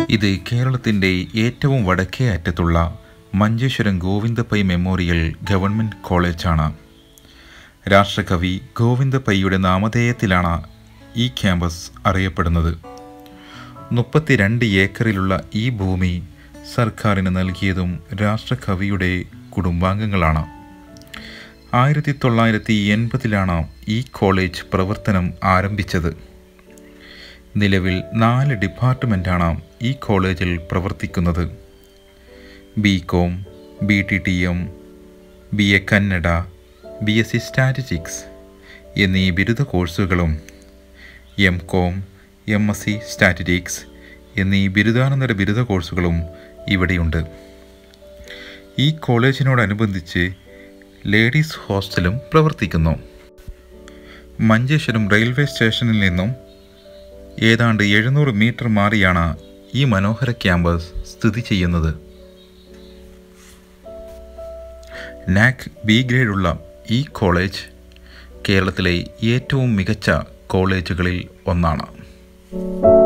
ഇത് കേരളത്തിൻ്റെ ഏറ്റവും വടക്കേ അറ്റത്തുള്ള മഞ്ചേശ്വരം ഗോവിന്ദ പൈ മെമ്മോറിയൽ ഗവൺമെൻറ് കോളേജാണ് രാഷ്ട്രകവി ഗോവിന്ദ പൈയുടെ നാമധേയത്തിലാണ് ഈ ക്യാമ്പസ് അറിയപ്പെടുന്നത് മുപ്പത്തിരണ്ട് ഏക്കറിലുള്ള ഈ ഭൂമി സർക്കാരിന് നൽകിയതും രാഷ്ട്രകവിയുടെ കുടുംബാംഗങ്ങളാണ് ആയിരത്തി തൊള്ളായിരത്തി എൺപതിലാണ് ഈ കോളേജ് പ്രവർത്തനം ആരംഭിച്ചത് നിലവിൽ നാല് ഡിപ്പാർട്ട്മെൻറ്റാണ് ഈ കോളേജിൽ പ്രവർത്തിക്കുന്നത് B Com B T T M B A Kannada B S C statistics എന്നീ ബിരുദ കോഴ്സുകളും M Com M S C statistics എന്നീ ബിരുദാനന്തര ബിരുദ കോഴ്സുകളും ഇവിടെയുണ്ട് ഈ കോളേജിനോടനുബന്ധിച്ച് ലേഡീസ് ഹോസ്റ്റലും പ്രവർത്തിക്കുന്നു മഞ്ചേശ്വരം റെയിൽവേ സ്റ്റേഷനിൽ നിന്നും ഏതാണ്ട് എഴുന്നൂറ് മീറ്റർ മാറിയാണ് ഈ മനോഹര ക്യാമ്പസ് സ്ഥിതി ചെയ്യുന്നത് നാക് ബി ഗ്രേഡുള്ള ഈ കോളേജ് കേരളത്തിലെ ഏറ്റവും മികച്ച കോളേജുകളിൽ ഒന്നാണ്